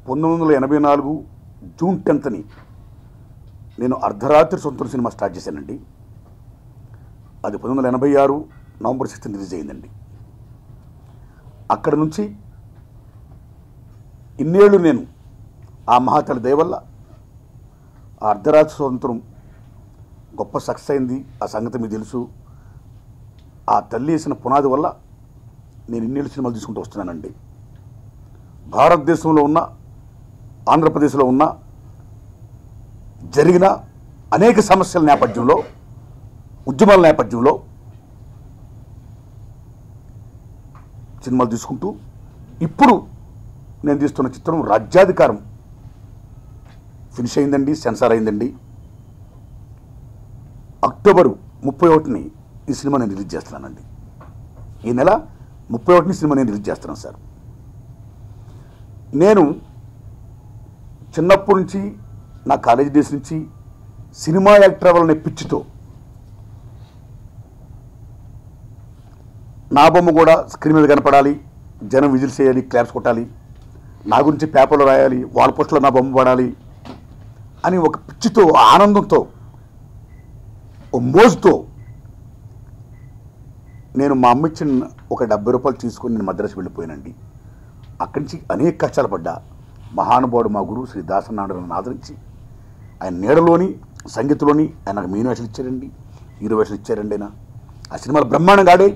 పంతొమ్మిది వందల ఎనభై నాలుగు జూన్ టెన్త్ని నేను అర్ధరాత్రి సొంత సినిమా స్టార్ట్ చేశానండి అది పంతొమ్మిది వందల ఎనభై ఆరు నవంబర్ సిక్స్త్ రిలీజ్ అయిందండి అక్కడ నుంచి ఇన్నేళ్ళు నేను ఆ మహాతలి దయ వల్ల ఆ అర్ధరాత్రి స్వతంత్రం గొప్ప సక్సెస్ అయింది ఆ సంగతి మీకు తెలుసు ఆ తల్లి వేసిన పునాది వల్ల నేను ఇన్నేళ్ళు సినిమాలు తీసుకుంటూ వస్తున్నానండి భారతదేశంలో ఉన్న ఆంధ్రప్రదేశ్లో ఉన్న జరిగిన అనేక సమస్యల నేపథ్యంలో ఉద్యమాల నేపథ్యంలో సినిమాలు తీసుకుంటూ ఇప్పుడు నేను తీస్తున్న చిత్రం రాజ్యాధికారం ఫినిష్ అయిందండి సెన్సార్ అయిందండి అక్టోబరు ముప్పై ఒకటిని ఈ సినిమా నేను రిలీజ్ చేస్తున్నానండి ఈ నెల ముప్పై ఒకటిని సినిమా నేను రిలీజ్ చేస్తున్నాను సార్ నేను చిన్నప్పటి నుంచి నా కాలేజ్ డేస్ నుంచి సినిమా యాక్టర్ అవ్వాలనే పిచ్చితో నా బొమ్మ కూడా స్క్రీన్ మీద కనపడాలి జనం విజిల్స్ చేయాలి క్లాప్స్ కొట్టాలి నా గురించి పేపర్లో రాయాలి వాల్ పోస్ట్లో నా బొమ్మ పడాలి అని ఒక పిచ్చితో ఆనందంతో ఓ మోజుతో నేను మా అమ్మ ఇచ్చిన ఒక డెబ్బై రూపాయలు తీసుకొని నేను మద్రాసు వెళ్ళిపోయానండి అక్కడి నుంచి అనేక కష్టాలు పడ్డా మహానుభావుడు మా గురువు శ్రీ దాసనారాయణ ఆదరించి ఆయన నీడలోని సంగీతంలోని ఆయన నాకు మెయిన్ వేషాలు ఇచ్చారండి హీరో వేషాలు ఇచ్చారండి ఆయన ఆ సినిమాలు బ్రహ్మాండంగా ఆడే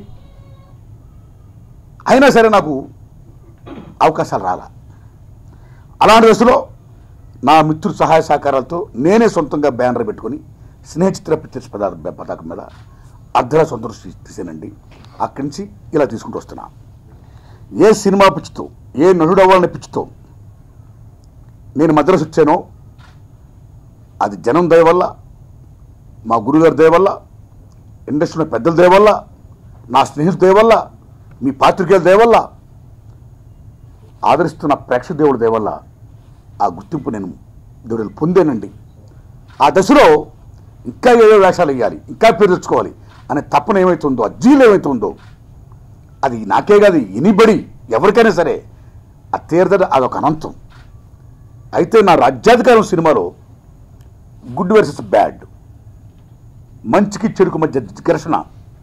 అయినా సరే నాకు అవకాశాలు రాలా అలాంటి దశలో నా మిత్రుల సహాయ సహకారాలతో నేనే సొంతంగా బ్యానర్ పెట్టుకొని స్నేహచిత్ర పిక్చర్స్ పదా పతాకం మీద అర్ధరా సొంతం తీ- తీసానండి అక్కడి నుంచి ఇలా తీసుకుంటూ వస్తున్నా ఏ సినిమా పిచ్చితో ఏ నటుడు అవ్వాలనే పిచ్చితో నేను మద్రాసు వచ్చానో అది జనం దయ వల్ల మా గురుగారి దయ వల్ల ఇండస్ట్రీలో పెద్దల దయ వల్ల నా స్నేహితుల దయ వల్ల మీ పాత్రికేయుల దయ వల్ల ఆదరిస్తున్న ప్రేక్షక దేవుడి దయ వల్ల ఆ గుర్తింపు నేను దేవుడు పొందానండి ఆ దశలో ఇంకా ఏదో వేషాలు వేయాలి ఇంకా పేరు తెచ్చుకోవాలి అనే తప్పన ఏమైతే ఉందో ఆ జీలు ఏమైతే ఉందో అది నాకే కాదు ఎనిబడి ఎవరికైనా సరే ఆ తీర్థ అదొక అనంతం అయితే నా రాజ్యాధికారం సినిమాలో గుడ్ వర్సెస్ బ్యాడ్ మంచికి చెడుకు మధ్య ఘర్షణ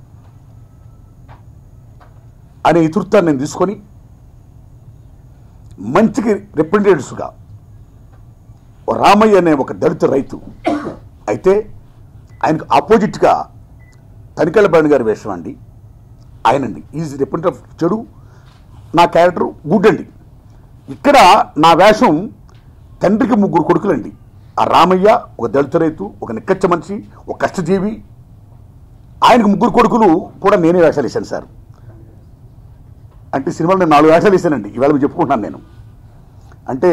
అనే ఇతృత్వాన్ని నేను తీసుకొని మంచికి రిప్రజెంటేటివ్స్గా ఓ రామయ్య అనే ఒక దళిత రైతు అయితే ఆయనకు ఆపోజిట్గా తనికెళ్ళ భరణ్ గారి వేషం అండి ఆయనండి ఈజ్ రిప్రజెంటేటివ్ చెడు నా క్యారెక్టర్ గుడ్ అండి ఇక్కడ నా వేషం తండ్రికి ముగ్గురు కొడుకులండి ఆ రామయ్య ఒక దళిత రైతు ఒక నిక్కచ్చ మనిషి ఒక కష్టజీవి ఆయనకు ముగ్గురు కొడుకులు కూడా నేనే వేషాలు వేశాను సార్ అంటే సినిమాలో నేను నాలుగు వేషాలు వేశానండి ఇవాళ మీకు చెప్పుకుంటున్నాను నేను అంటే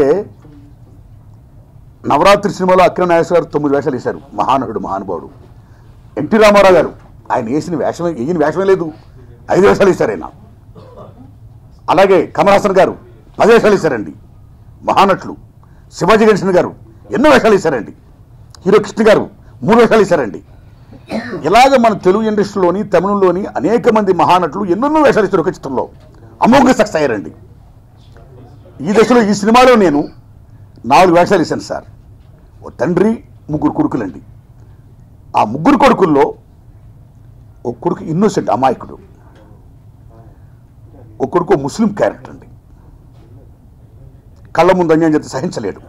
నవరాత్రి సినిమాలో అక్కిన నాగేశ్వర గారు తొమ్మిది వేషాలు వేశారు మహానటుడు మహానుభావుడు ఎన్టీ రామారావు గారు ఆయన వేసిన వేషమే వేయని వేషమే లేదు ఐదు వేషాలు వేశారు ఆయన అలాగే కమల్ హాసన్ గారు పది వేషాలు వేశారండి మహానటులు శివాజీ గణేశన్ గారు ఎన్నో వేషాలు వేశారండి హీరో కృష్ణ గారు మూడు వేషాలు వేశారండి ఇలాగ మన తెలుగు ఇండస్ట్రీలోని తమిళంలోని అనేక మంది మహానటులు ఎన్నెన్నో వేషాలు ఇస్తారు ఒక చిత్రంలో అమోఘంగా సక్సెస్ అయ్యారండి ఈ దశలో ఈ సినిమాలో నేను నాలుగు వేషాలు వేశాను సార్ ఓ తండ్రి ముగ్గురు కొడుకులండి ఆ ముగ్గురు కొడుకుల్లో ఒక కొడుకు ఇన్నోసెంట్ అమాయకుడు ఒక కొడుకు ముస్లిం క్యారెక్టర్ అండి కళ్ళ ముందు అన్యాయం చేస్తే సహించలేడు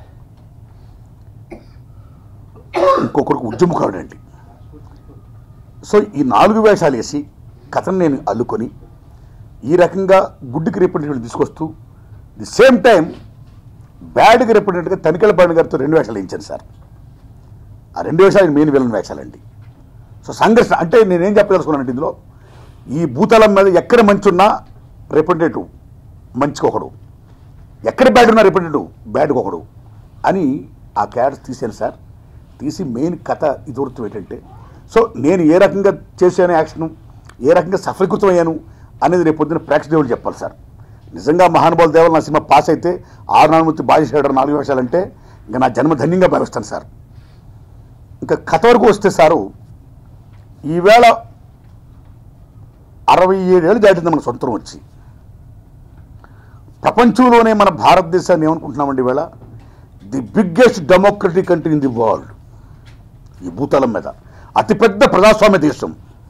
ఇంకో కొడుకు ఉద్యమకారుడు అండి సో ఈ నాలుగు వేషాలు వేసి కథను నేను అల్లుకొని ఈ రకంగా గుడ్డికి రిప్రజెంటేటివ్ తీసుకొస్తూ ది సేమ్ టైం బ్యాడ్కి రిప్రజెంటేటివ్గా తనికెళ్ళ బాణి గారితో రెండు వేషాలు వేయించాను సార్ ఆ రెండు వేషాలు మెయిన్ విలన్ వేషాలండి సో సంఘర్షణ అంటే నేనేం చెప్పదలుచుకున్నానంటే ఇందులో ఈ భూతలం మీద ఎక్కడ మంచి ఉన్నా రిప్రజెంటేటివ్ మంచికి ఒకడు ఎక్కడ బ్యాడ్ ఉన్నా రిప్రజెంటేటివ్ బ్యాడ్కి ఒకడు అని ఆ క్యారెక్టర్ తీసాను సార్ తీసి మెయిన్ కథ ఇతివృత్తం ఏంటంటే సో నేను ఏ రకంగా చేశాను యాక్షన్ ఏ రకంగా సఫలీకృతం అయ్యాను అనేది రేపు పొద్దున ప్రేక్షకులు చెప్పాలి సార్ నిజంగా మహానుభావుల దేవాల నా సినిమా పాస్ అయితే ఆరు నాలుగు బాజీ చేయడం నాలుగు వేషాలంటే ఇంకా నా జన్మ ధన్యంగా భావిస్తాను సార్ ఇంకా కథ వరకు వస్తే సారు ఈవేళ అరవై ఏడేళ్ళు దాటింది మన సొంతం వచ్చి ప్రపంచంలోనే మన భారతదేశాన్ని ఏమనుకుంటున్నామండి ఇవాళ the biggest democratic country in the world ఈ భూతలం మీద అతిపెద్ద ప్రజాస్వామ్య దేశం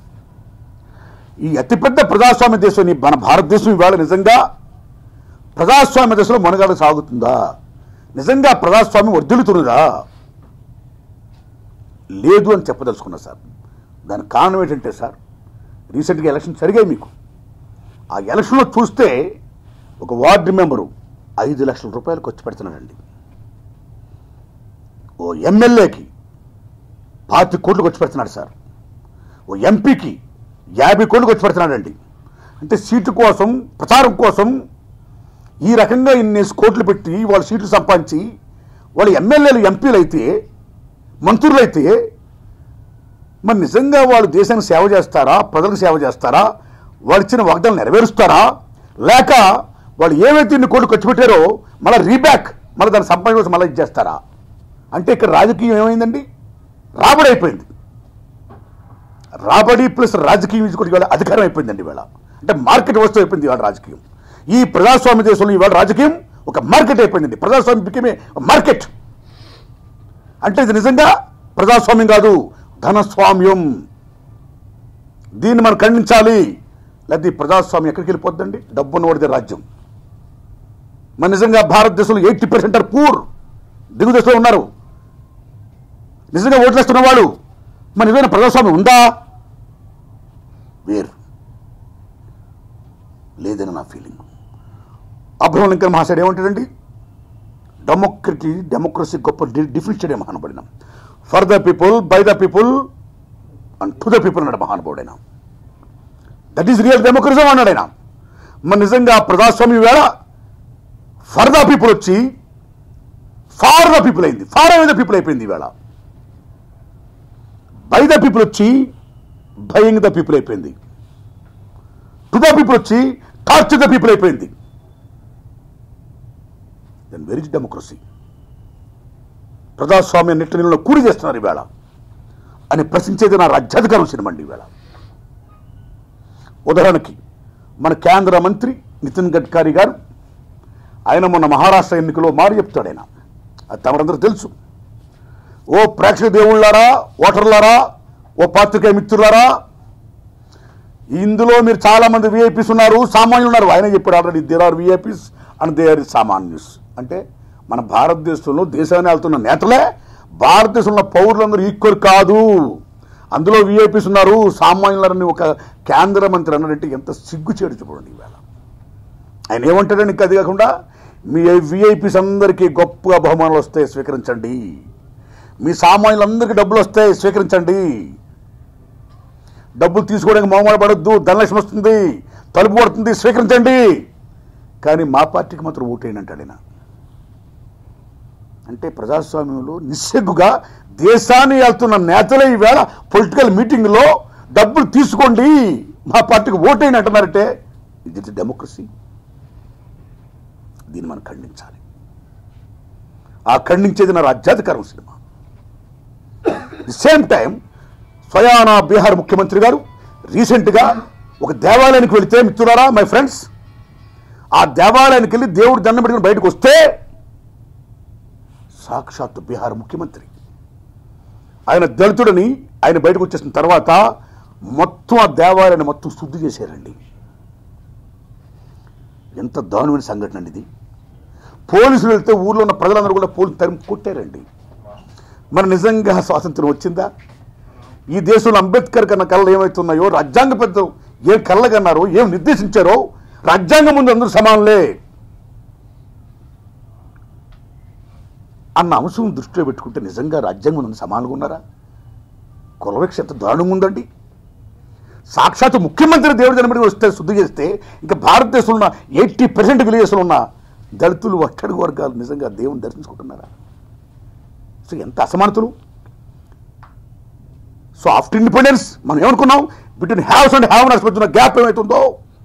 ఈ అతిపెద్ద ప్రజాస్వామ్య దేశం ఈ మన భారతదేశం ఇవాళ నిజంగా ప్రజాస్వామ్య దశలో మనుగడ సాగుతుందా నిజంగా ప్రజాస్వామ్యం వర్ధిల్లుతున్నదా లేదు అని చెప్పదలుచుకున్నా సార్ దానికి కారణం ఏంటంటే సార్ రీసెంట్గా ఎలక్షన్ జరిగాయి మీకు ఆ ఎలక్షన్లో చూస్తే ఒక వార్డు మెంబరు ఐదు లక్షల రూపాయలు ఖర్చు పెడుతున్నాడండి ఓ ఎమ్మెల్యేకి పాతి కోట్లు ఖర్చు పెడుతున్నాడు సార్ ఓ ఎంపీకి యాభై కోట్లు ఖర్చు పెడుతున్నాడండి అంటే సీటు కోసం ప్రచారం కోసం ఈ రకంగా ఇన్ని కోట్లు పెట్టి వాళ్ళ సీట్లు సంపాదించి వాళ్ళ ఎమ్మెల్యేలు ఎంపీలు అయితే మంత్రులు అయితే మరి నిజంగా వాళ్ళు దేశానికి సేవ చేస్తారా ప్రజలకు సేవ చేస్తారా వాళ్ళు ఇచ్చిన వాగ్దానాలు నెరవేరుస్తారా లేక వాళ్ళు ఏవైతే ఇన్ని కోట్లు ఖర్చు పెట్టారో మళ్ళీ రీబ్యాక్ మళ్ళీ దాన్ని సంపాదన కోసం మళ్ళీ ఇచ్చేస్తారా అంటే ఇక్కడ రాజకీయం ఏమైందండి రాబడి అయిపోయింది రాబడి ప్లస్ రాజకీయం ఇది కూడా ఇవాళ అధికారం అయిపోయిందండి ఇవాళ అంటే మార్కెట్ వస్తువు అయిపోయింది ఇవాళ రాజకీయం ఈ ప్రజాస్వామ్య దేశంలో ఇవాళ రాజకీయం ఒక మార్కెట్ అయిపోయిందండి ప్రజాస్వామ్యం బికేమే మార్కెట్ అంటే ఇది నిజంగా ప్రజాస్వామ్యం కాదు ధనస్వామ్యం దీన్ని మనం ఖండించాలి లేకపోతే ఈ ప్రజాస్వామ్యం ఎక్కడికి వెళ్ళిపోద్దండి డబ్బున్న వాడితే రాజ్యం మన నిజంగా భారతదేశంలో ఎయిటీ పర్సెంట్ ఆర్ పూర్ దిగుదశలో ఉన్నారు నిజంగా ఓట్లేస్తున్న వాళ్ళు మన నిజమైన ప్రజాస్వామ్యం ఉందా వేరు లేదని నా ఫీలింగ్ అబ్రహం లింకన్ మహాశయుడు ఏమంటాడండి డెమోక్రటీ డెమోక్రసీ గొప్ప డిఫినిషన్ మహానుభాడిన for the people by the people and to the people అన్నాడు మహానుభావుడైన దట్ ఈస్ రియల్ డెమోక్రసిజం అన్నాడు ఆయన మన నిజంగా ప్రజాస్వామ్యం వేళ ఫర్ ద పీపుల్ వచ్చి ఫార్ ద పీపుల్ అయింది ఫార్ అవే ద పీపుల్ అయిపోయింది ఈవేళ బై ద పీపుల్ వచ్చి బయింగ్ ద పీపుల్ అయిపోయింది టు ద పీపుల్ వచ్చి టార్చ్ ద పీపుల్ అయిపోయింది దెన్ వెరీ డెమోక్రసీ ప్రజాస్వామ్య నెట్టు నీళ్ళలో కూడి చేస్తున్నారు ఈవేళ అని ప్రశ్నించేది నా రాజ్యాధికారం సినిమా అండి ఈవేళ ఉదాహరణకి మన కేంద్ర మంత్రి నితిన్ గడ్కరీ గారు ఆయన మొన్న మహారాష్ట్ర ఎన్నికలో మారి చెప్తాడు ఆయన అది తమరందరూ తెలుసు ఓ ప్రేక్షక దేవుళ్ళారా ఓటర్లారా ఓ పాత్రికేయ మిత్రులారా ఇందులో మీరు చాలా మంది విఐపీస్ ఉన్నారు సామాన్యులు ఉన్నారు ఆయన చెప్పాడు already there are VIPs and they are సామాన్యుస్ అంటే మన భారతదేశంలో దేశాన్ని వెళ్తున్న నేతలే భారతదేశంలో పౌరులందరూ ఈక్వల్ కాదు అందులో విఐపీస్ ఉన్నారు సామాన్యులని ఒక కేంద్ర మంత్రి అన్నాడంటే ఎంత సిగ్గు చేడు చూడండి ఈవేళ ఆయన ఏమంటాడండి ఇంకా అది కాకుండా మీ విఐపీస్ అందరికీ గొప్పగా బహుమానాలు వస్తాయి స్వీకరించండి మీ సామాన్యులందరికీ డబ్బులు వస్తాయి స్వీకరించండి డబ్బులు తీసుకోవడానికి మొహమాట పడద్దు ధనలక్ష్మి వస్తుంది తలుపు పడుతుంది స్వీకరించండి కానీ మా పార్టీకి మాత్రం ఓటేయండి అంటాడు ఆయన అంటే ప్రజాస్వామ్యంలో నిస్సిగ్గుగా దేశాన్ని వెళ్తున్న నేతలే ఈవేళ పొలిటికల్ మీటింగ్లో డబ్బులు తీసుకోండి మా పార్టీకి ఓటేయండి అంటున్నారంటే ఇది డెమోక్రసీ దీన్ని మనం ఖండించాలి ఆ ఖండించేది నా రాజ్యాధికారం సినిమా ది సేమ్ టైం స్వయానా బీహార్ ముఖ్యమంత్రి గారు రీసెంట్గా ఒక దేవాలయానికి వెళితే మిత్రులారా మై ఫ్రెండ్స్ ఆ దేవాలయానికి వెళ్ళి దేవుడు దండం పెట్టుకుని బయటకు వస్తే సాక్షాత్తు బీహార్ ముఖ్యమంత్రి ఆయన దళితుడని ఆయన బయటకు వచ్చేసిన తర్వాత మొత్తం ఆ దేవాలయాన్ని మొత్తం శుద్ధి చేశారండి ఎంత దారుణమైన సంఘటన అండి ఇది పోలీసులు వెళ్తే ఊర్లో ఉన్న ప్రజలందరూ కూడా పోలీసు తరిమి కొట్టారండి మరి నిజంగా స్వాతంత్రం వచ్చిందా ఈ దేశంలో అంబేద్కర్ కన్నా కళలు ఏమవుతున్నాయో రాజ్యాంగ పెద్ద ఏం కళ్ళ కన్నారో ఏం నిర్దేశించారో రాజ్యాంగం ముందు అందరూ సమానులే అన్న అంశం దృష్టిలో పెట్టుకుంటే నిజంగా రాజ్యాంగం ముందు సమానంగా ఉన్నారా కులవిక్ష ఎంత దారుణంగా ఉందండి సాక్షాత్ ముఖ్యమంత్రి దేవుడి జనబడి వస్తే శుద్ధి చేస్తే ఇంకా భారతదేశంలో ఉన్న ఎయిటీ పర్సెంట్ విలేజెస్లో ఉన్న దళితులు అట్టడుగు వర్గాలు నిజంగా దేవుని దర్శించుకుంటున్నారా సో ఎంత అసమానతలు సో ఆఫ్టర్ ఇండిపెండెన్స్ మనం ఏమనుకున్నాం between haves and have nots మధ్య గ్యాప్ ఏమవుతుందో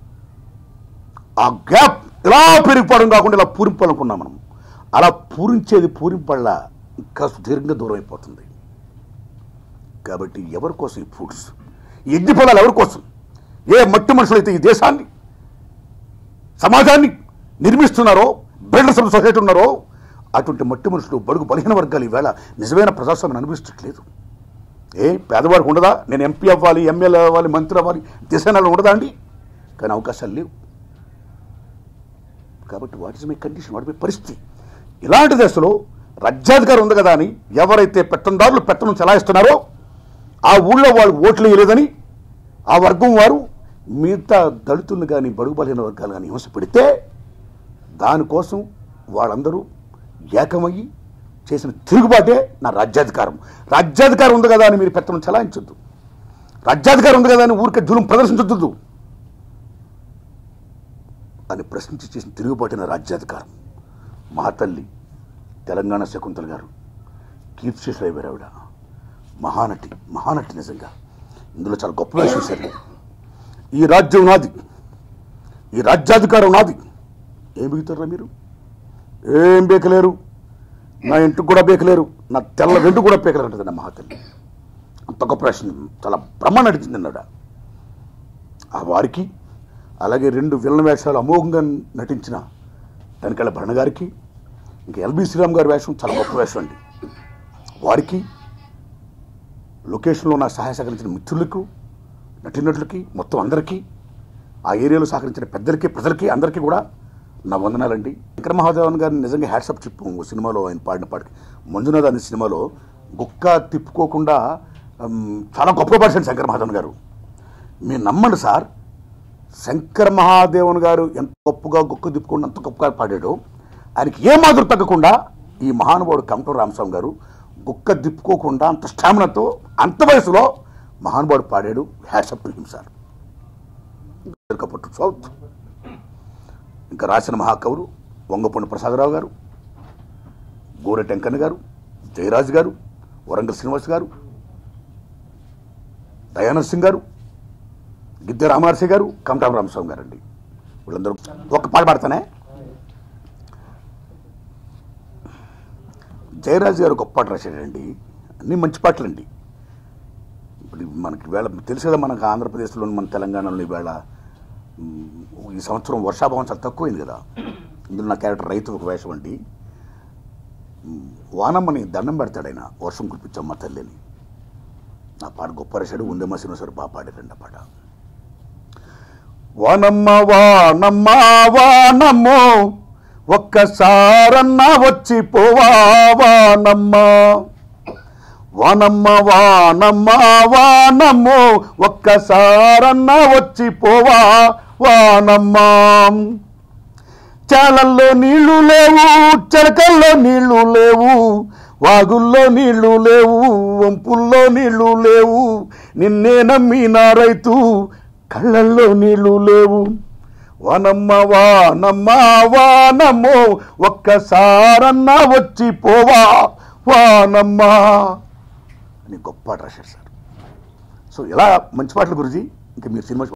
ఆ గ్యాప్ ఇలా పెరిగిపోవడం కాకుండా ఇలా పూరింపాలనుకున్నాం మనం అలా పూరించేది పూరింపళ్ళ ఇంకా సుదీర్ఘంగా దూరం అయిపోతుంది కాబట్టి ఎవరి కోసం ఈ ఫుడ్స్ ఈ ఎగ్గి పొలాలు ఎవరి కోసం ఏ మట్టి మనుషులైతే ఈ దేశాన్ని సమాజాన్ని నిర్మిస్తున్నారో బిల్డర్స్ ఆఫ్ సొసైటీ ఉన్నారో అటువంటి మట్టి మనుషులు బడుగు బలహీన వర్గాలు ఈవేళ నిజమైన ప్రజాస్వామ్యం అనిపించట్లేదు ఏ పేదవాడికి ఉండదా నేను ఎంపీ అవ్వాలి ఎమ్మెల్యే అవ్వాలి మంత్రి అవ్వాలి దిశనాలు ఉండదా అండి కానీ అవకాశాలు లేవు కాబట్టి వాట్ ఇస్ మై కండిషన్ వాటి మై పరిస్థితి ఇలాంటి దశలో రాజ్యాధికారం ఉంది కదా అని ఎవరైతే పెత్తందారులు పెత్తనం చలాయిస్తున్నారో ఆ ఊళ్ళో వాళ్ళు ఓట్లు వేయలేదని ఆ వర్గం వారు మిగతా దళితులను కానీ బడుగు బలహీన వర్గాలు కానీ హింస పెడితే దానికోసం వాళ్ళందరూ ఏకమయ్యి చేసిన తిరుగుబాటే నా రాజ్యాధికారం రాజ్యాధికారం ఉంది కదా అని మీరు పెత్తనం చలాయించొద్దు రాజ్యాధికారం ఉంది కదా అని ఊరికే జులుం ప్రదర్శించొద్దు అని ప్రశ్నించి చేసిన తిరుగుబాటిన రాజ్యాధికారం మా తల్లి తెలంగాణ శకుంతల గారు కీర్తిశేషరావు ఆవిడ మహానటి మహానటి నిజంగా ఇందులో చాలా గొప్ప వేషం సరే ఈ రాజ్యం నాది ఈ రాజ్యాధికారం నాది ఏం బిగుతారా మీరు ఏం బేకలేరు నా ఇంటికి కూడా బేకలేరు నా తెల్ల వెంటు కూడా బేకలేరు అంటుంది నా మహాతల్లి అంత గొప్ప వేషం చాలా బ్రహ్మ నడిచింది అన్నాడు ఆ వారికి అలాగే రెండు విలన వేషాలు అమోఘంగా నటించిన తనికెళ్ళ భరణ గారికి ఇంకా ఎల్బి శ్రీరామ్ గారి వేషం చాలా గొప్ప వేషం అండి వారికి లొకేషన్లో నాకు సహాయ సహకరించిన మిత్రులకు నటినటులకి మొత్తం అందరికీ ఆ ఏరియాలో సహకరించిన పెద్దలకి ప్రజలకి అందరికీ కూడా నా వందనాలండి శంకర మహాదేవన్ గారిని నిజంగా హ్యాట్సప్ చెప్పు ఓ సినిమాలో ఆయన పాడిన పాటకి మంజునాథ్ అనే సినిమాలో గుక్క తిప్పుకోకుండా ఉమ్, చాలా గొప్పగా పాడారు శంకర మహాదేవన్ గారు మీరు నమ్మండి సార్ శంకర మహాదేవన్ గారు ఎంత గొప్పగా గొక్క తిప్పుకుండా అంత గొప్పగా పాడాడో ఆయనకి ఏ మాదిరి తగ్గకుండా ఈ మహానుభావుడు కమటం రామస్వామి గారు గుక్క దిప్పుకోకుండా అంత స్టామినాతో అంత వయసులో మహానుభావుడు పాడాడు హ్యాట్సప్ టు హిమ్ సార్ కపట్టు సౌత్ ఇంకా రాసిన మహాకవులు వంగపొండి ప్రసాదరావు గారు గోరె టెంకన్న గారు జయరాజు గారు వరంగల్ శ్రీనివాస్ గారు దయానంద్ సింగ్ గారు గిద్దె రామనరసి గారు కమటాం రామస్వామి గారు అండి వీళ్ళందరూ ఒక పాట పాడతానే జయరాజు గారు గొప్ప పాట రాశాడండి అన్ని మంచి పాటలండి ఇప్పుడు మనకి వేళ తెలుసు కదా మనకు ఆంధ్రప్రదేశ్లో మన తెలంగాణలో ఈవేళ ఉమ్, ఈ సంవత్సరం వర్షాభావం చాలా తక్కువైంది కదా ఇందులో నా క్యారెక్టర్ రైతు ఒక వేషం అండి ఉమ్, వానమ్మని దండం పెడతాడు ఆయన వర్షం కురిపించమ్మ తల్లిని నా పాట గొప్ప రాశాడు ఉందేమా శ్రీనివాసరావు బాగా పాడారండి ఆ పాట వానమ్మ వానమ్మ వానమ్మో ఒక్కసారన్నా వచ్చి పోవా వానమ్మ వానమ్మ వానమ్మ వానమ్మో ఒక్కసారన్నా వచ్చి పోవా వానమ్మ చాలల్లో నీళ్లు లేవు చెలకల్లో నీళ్లు లేవు వాగుల్లో నీళ్లు లేవు వంపుల్లో నీళ్లు లేవు నిన్నే నమ్మిన రైతు కళ్ళల్లో నీళ్లు లేవు వానమ్మ వానమ్మ వానమ్మో ఒక్కసారన్నా వచ్చి పోవా వానమ్మ అని గొప్ప పాట రాశారు సార్ సో ఇలా మంచి పాటలు గురుజీ ఇంకా మీరు సినిమా